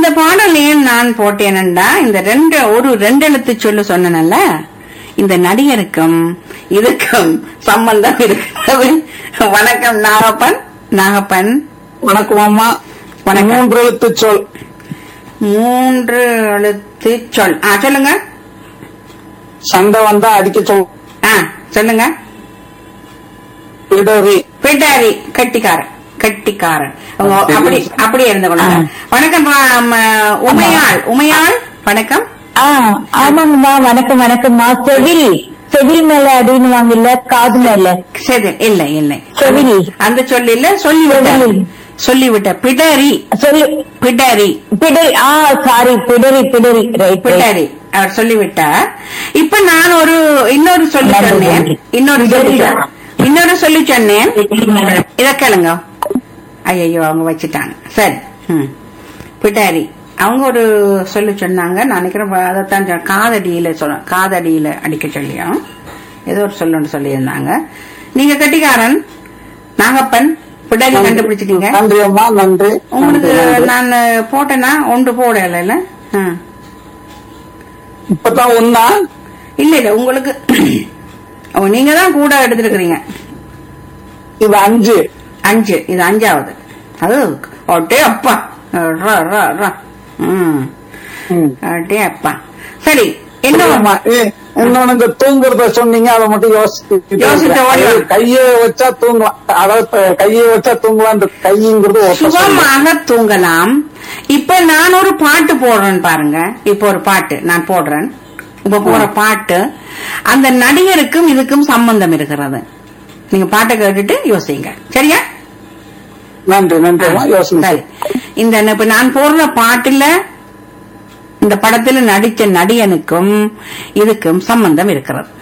பாடல் ஏன் நான் போட்டேனண்டா இந்த ரெண்டு ஒரு ரெண்டு எழுத்து சொல்லு சொன்னனல்ல இந்த நடிகருக்கும் இதுக்கும் சம்பந்தம் இருக்கிறது வணக்கம் நாகப்பன் நாகப்பன் வணக்கம் அம்மா வணக்கம். மூன்று எழுத்து சொல் மூன்று எழுத்து சொல் ஆ சொல்லுங்க சண்டை வந்தா அடிக்க சொல் ஆ சொல்லுங்க இடறி பிடாரி கட்டிக்காரன் கட்டிக்காரன் அவங்க அப்படி அப்படியே இருந்து கொள்ளுங்க வணக்கம் பா- ம, உமையாள் உமையாள் வணக்கம் ஆ ஆமாங்கம்மா வணக்கம் வணக்கம்மா செவில் செவில் மேல அடின்னு இல்ல காது மேல சரி இல்லை இல்லை செவில் அந்த சொல்லி இல்ல சொல்லிவிட்ட செவில். சொல்லிவிட்ட பிடரி சொல்லி பிடரி பிடரி ஆ சாரி பிடரி பிடரி ரைட் பிடரி அவர் சொல்லிவிட்டார் இப்ப நான் ஒரு இன்னொரு சொல்லி நன்றி, சொன்னேன் நன்றி. இன்னொரு சொல்லி பிடரி. சொன்னேன். இன்னொரு சொல்லி சொன்னேன் இத கேளுங்க ஐயோ அவங்க வச்சுட்டாங்க சரி ம். பிடாரி அவங்க ஒரு சொல்லி சொன்னாங்க நான் நினைக்கிறேன் அதைத்தான் சொன்னேன். காதடியில சொல்ல காதடியில அடிக்க சொல்லியும் ஏதோ ஒரு சொல்லு சொல்லியிருந்தாங்க நீங்க கட்டிக்காரன் நாகப்பன் பிடாரி கண்டுபிடிச்சிட்டீங்க நன்றி அம்மா நன்றி உங்களுக்கு நன்றி, நன்றி. நான் போட்டேன்னா ஒன்று போடல இல்ல இப்பதான் ஒன்னா இல்ல இல்ல உங்களுக்கு ஓ, நீங்க தான் கூட எடுத்துருக்கீங்க இது அஞ்சு அஞ்சு இது அஞ்சாவது அது ஒட்டே அப்பா ரா, ரா, ரா. ம் ம். அடே அப்பா சரி என்ன ஆமா ஏ, இன்னொன்னு இந்த தூங்குறத சொன்னீங்க அதை மட்டும் யோசிச்சு யோசிச்சு ஓடிடும். கையை வச்சா தூங்கலாம் அதாவது இப்ப கையை வச்சா தூங்கலாம் கைங்கிறது ஒத்த சொல்லு. சுகமாக தூங்கலாம் இப்ப நான் ஒரு பாட்டு போடுறேன் பாருங்க இப்ப ஒரு பாட்டு நான் போடுறேன் இப்ப போற பாட்டு அந்த நடிகருக்கும் இதுக்கும் சம்பந்தம் இருக்கிறது நீங்க பாட்டை கேட்டுட்டு யோசிங்க சரியா நன்றி நன்றி அம்மா யோசனை சரி இந்த இப்ப நான் போடுற பாட்டுல இந்த படத்துல நடிச்ச நடிகனுக்கும் இதுக்கும் சம்பந்தம் இருக்கிறது